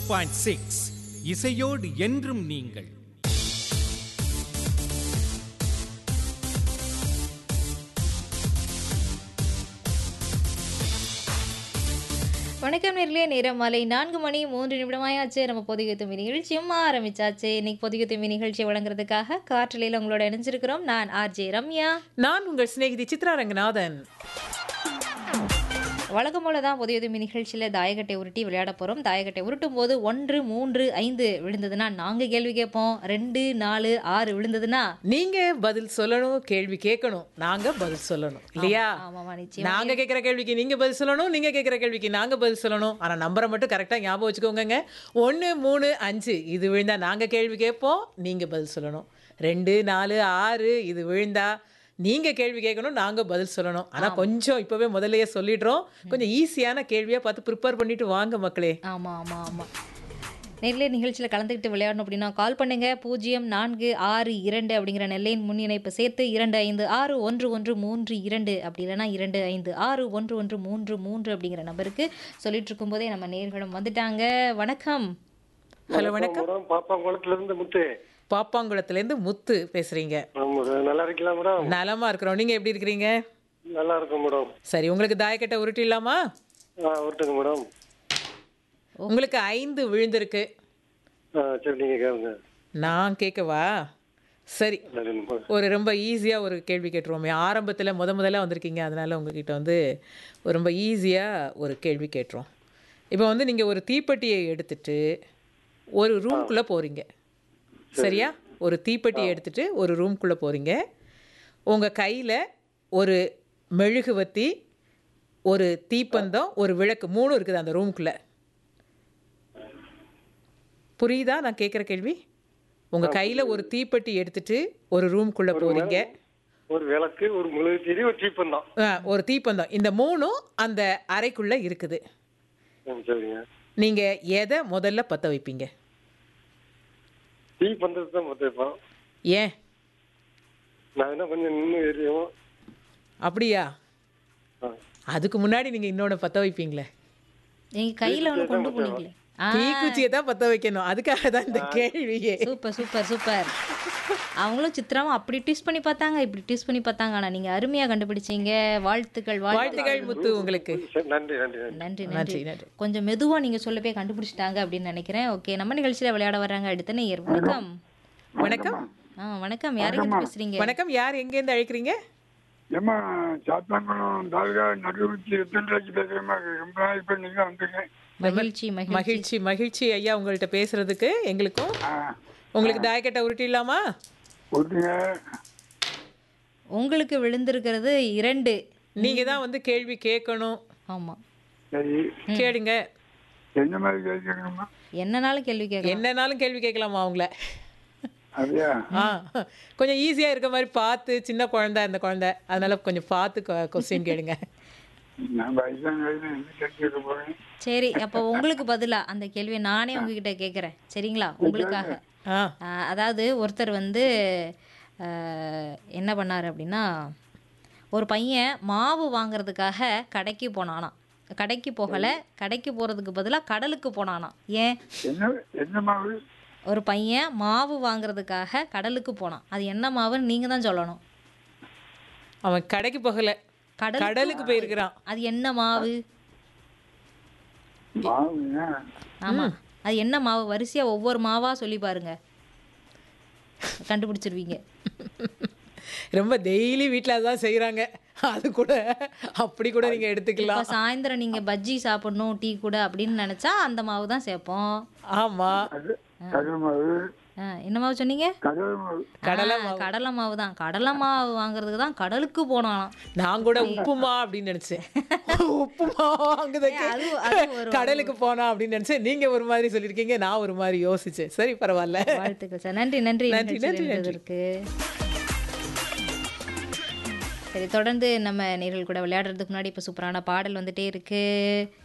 Point six இசையோடு என்றும் நீங்கள் வணக்கம் நேர்களே நேரம் மாலை நான்கு மணி மூன்று நிமிடமாயாச்சு நம்ம பொதிகை தும்பி நிகழ்ச்சியும் ஆரம்பிச்சாச்சு இன்னைக்கு பொதிகை தும்பி நிகழ்ச்சியை வழங்குறதுக்காக காற்றலையில் உங்களோட இணைஞ்சிருக்கிறோம் நான் ஆர்ஜே ரம்யா நான் உங்கள் சிநேகிதி சித்ரா ரங்கநாதன் வழக்கம் போல தான் பொதிகை தும்பி நிகழ்ச்சியில் தாயக்கட்டை உருட்டி விளையாட போகிறோம் தாயக்கட்டை உருட்டும் போது ஒன்று மூன்று ஐந்து விழுந்ததுன்னா நாங்கள் கேள்வி கேட்போம் ரெண்டு நாலு ஆறு விழுந்ததுன்னா நீங்க பதில் சொல்லணும் கேள்வி கேட்கணும் நாங்க பதில் சொல்லணும் இல்லையா ஆமாமா நிச்சயம் நாங்க கேட்குற கேள்விக்கு நீங்க பதில் சொல்லணும் நீங்க கேட்குற கேள்விக்கு நாங்க பதில் சொல்லணும் ஆனா நம்பரை மட்டும் கரெக்டா ஞாபகம் வச்சுக்கோங்க ஒன்று மூணு அஞ்சு இது விழுந்தா நாங்க கேள்வி கேட்போம் நீங்க பதில் சொல்லணும் ரெண்டு நாலு ஆறு இது விழுந்தா நீங்க கேள்வி கேட்கணும் நாங்க பதில் சொல்லணும் ஆனா கொஞ்சம் இப்பவே முதல்லயே சொல்லிடுறோம் கொஞ்சம் ஈஸியான கேள்வியா பார்த்து ப்ரிப்பேர் பண்ணிட்டு வாங்க மக்களே ஆமாம் ஆமாம் ஆமாம் நெல்லை நிகழ்ச்சியில் கலந்துக்கிட்டு விளையாடணும் அப்படின்னா கால் பண்ணுங்க பூஜ்ஜியம் நான்கு ஆறு இரண்டு அப்படிங்கிற நெல்லையின் முன் இணைப்பு சேர்த்து இரண்டு ஐந்து ஆறு ஒன்று ஒன்று மூன்று இரண்டு அப்படி இல்லைன்னா இரண்டு ஐந்து ஆறு ஒன்று ஒன்று மூன்று மூன்று அப்படிங்கிற நம்பருக்கு சொல்லிட்டு இருக்கும்போதே நம்ம நேர்களும் வந்துட்டாங்க வணக்கம் ஹலோ வணக்கம் மேடம் பாப்பாங்குளத்துல இருந்து முத்து பாப்பாங்குளத்துல இருந்து முத்து பேசுறீங்க ஆமா சார் நல்லா இருக்கீங்களா மேடம் நலமா இருக்கிறோம் நீங்க எப்படி இருக்கிறீங்க நல்லா இருக்கும் மேடம் சரி உங்களுக்கு தாயக்கட்டை உருட்டிடலாமா ஆ விட்டுங்க மேடம் உங்களுக்கு ஐந்து விழுந்திருக்கு ஆ சரி நீங்க கேளுங்க நான் கேட்கவா சரி சரி, மேடம். ஒரு ரொம்ப ஈஸியாக ஒரு கேள்வி கேட்டுருவோமே ஆரம்பத்தில் முத முதல்ல வந்திருக்கீங்க அதனால் உங்ககிட்ட வந்து ஒரு ரொம்ப ஈஸியாக ஒரு கேள்வி கேட்டுருவோம் இப்போ வந்து நீங்கள் ஒரு தீப்பெட்டியை எடுத்துட்டு ஒரு ரூம்குள்ளே போகிறீங்க சரியா ஒரு தீப்பெட்டியை எடுத்துட்டு ஒரு ரூம்குள்ளே போகிறீங்க உங்கள் கையில் ஒரு மெழுகுவத்தி ஒரு தீப்பந்தம் ஒரு விளக்கு மூணு இருக்குது அந்த ரூம்குள்ளே புரியுதா நான் கேட்குற கேள்வி உங்கள் கையில் ஒரு தீப்பெட்டி எடுத்துட்டு ஒரு ரூம்குள்ளே போகிறீங்க ஒரு விளக்கு ஒரு மெழுகுத்திரி ஒரு தீப்பந்தம் ஆ, ஒரு தீப்பந்தம் இந்த மூணும் அந்த அறைக்குள்ளே இருக்குது ம், சரிங்க நீங்கள் எதை முதல்ல பற்ற வைப்பீங்க தீப்பந்தத்தை தான் பார்த்துருப்போம் ஏன் நான் என்ன கொஞ்சம் நின்று எரியும் அப்படியா ஆ. அதுக்கு முன்னாடி நீங்கள் இன்னொன்று பற்ற வைப்பீங்களே நீங்கள் கையில் ஒன்று கொண்டு போனீங்களே ஆ தீக்குச்சியை தான் பற்ற வைக்கணும் அதுக்காக தான் இந்த கேள்வியே சூப்பர் சூப்பர் சூப்பர் அவங்களும் சித்திராவும் அப்படி ட்விஸ்ட் பண்ணி பார்த்தாங்க இப்படி ட்விஸ்ட் பண்ணி பார்த்தாங்க ஆனால் நீங்கள் அருமையாக கண்டுபிடிச்சீங்க வாழ்த்துக்கள் வாழ்த்து வாழ்த்துக்கள் முத்து உங்களுக்கு சரி நன்றி நன்றி நன்றி நன்றி நன்றி நன்றி நன்றி கொஞ்சம் மெதுவா நீங்க சொல்லவே கண்டுபிடிச்சிட்டாங்க அப்படின்னு நினைக்கிறேன் ஓகே நம்ம நிகழ்ச்சியில விளையாட வர்றாங்க அடுத்த நேயர் வணக்கம் வணக்கம் ஆ வணக்கம் யாருங்க பேசுறீங்க வணக்கம் யார் எங்கேருந்து அழைக்கிறீங்க ஏம்மா சாத்தாங்குளம் தாலுகா நடுவுச்சி எத்தனை பேசுகிறேம்மா ரொம்ப நாள் இப்போ நீங்கள் வந்துங்க மகிழ்ச்சி மகிழ்ச்சி மகிழ்ச்சி மகிழ்ச்சி ஐயா உங்கள்கிட்ட பேசுறதுக்கு எங்களுக்கும் உங்களுக்கு தாயக்கட்டை உருட்டிடலாமா விட்டுங்க உங்களுக்கு விழுந்திருக்கிறது இரண்டு நீங்க தான் வந்து கேள்வி கேட்கணும் ஆமா சரி கேளுங்க என்ன மாதிரி கேட்கணுமா என்னனாலும் கேள்வி கேட்கலாம் என்னன்னாலும் கேள்வி கேட்கலாமா அவங்கள அப்படியா ஆ கொஞ்சம் ஈஸியா இருக்க மாதிரி பார்த்து சின்ன குழந்தை அந்த குழந்தை அதனால கொஞ்சம் பார்த்து கொஸ்டின் கேளுங்க நான் வயசான வயதில் என்ன கேட்க போகிறேன் சரி அப்போ உங்களுக்கு பதிலா அந்த கேள்வியை நானே உங்ககிட்ட கேட்குறேன் சரிங்களா உங்களுக்காக ஆ ஆ, அதாவது ஒருத்தர் வந்து ஆ, என்ன பண்ணார் அப்படின்னா ஒரு பையன் மாவு வாங்குறதுக்காக கடைக்கு போனானாம் கடைக்கு போகலை கடைக்கு போகிறதுக்கு பதிலாக கடலுக்கு போனானாம் ஏன் என்ன என்ன மாவு ஒரு பையன் மாவு வாங்குறதுக்காக கடலுக்கு போனான் அது என்ன மாவுன்னு நீங்கள் தான் சொல்லணும் அவன் கடைக்கு போகல கடல் கடலுக்கு போயிருக்கிறான் அது என்ன மாவு மாவுங்க ஆமாம் அது என்ன மாவு வரிசையாக ஒவ்வொரு மாவாக சொல்லி பாருங்க கண்டுபிடிச்சிருவீங்க ரொம்ப டெய்லி வீட்டில் அதுதான் செய்கிறாங்க அது கூட அப்படி கூட நீங்கள் இப்போ எடுத்துக்கலாம் சாயந்தரம் நீங்கள் பஜ்ஜி சாப்பிடணும் டீ கூட அப்படின்னு நினச்சா அந்த மாவு தான் சேர்ப்போம் ஆமாம் அது கடல் மாவு ஆ, என்ன மாவு சொன்னீங்க கடல் மாவு கடலை ஆ, கடலை மாவு தான் கடலை மாவு வாங்குறதுக்கு தான் கடலுக்கு போனானாம் நான் கூட உப்புமா அப்படின்னு நினைச்சேன் உப்புமா வாங்குறதுக்கு அது அது ஒரு கடலுக்கு போனா அப்படின்னு நினைச்சேன் நீங்க ஒரு மாதிரி சொல்லியிருக்கீங்க நான் ஒரு மாதிரி யோசிச்சேன் சரி பரவாயில்ல வாழ்த்துக்கள் சார் நன்றி நன்றி நன்றி, நிகழ்ச்சியில் நன்றி, நன்றி. இருந்ததற்கு சரி தொடர்ந்து நம்ம நேர்கள் கூட விளையாடுறதுக்கு முன்னாடி இப்போ சூப்பரான பாடல் வந்துட்டே இருக்கு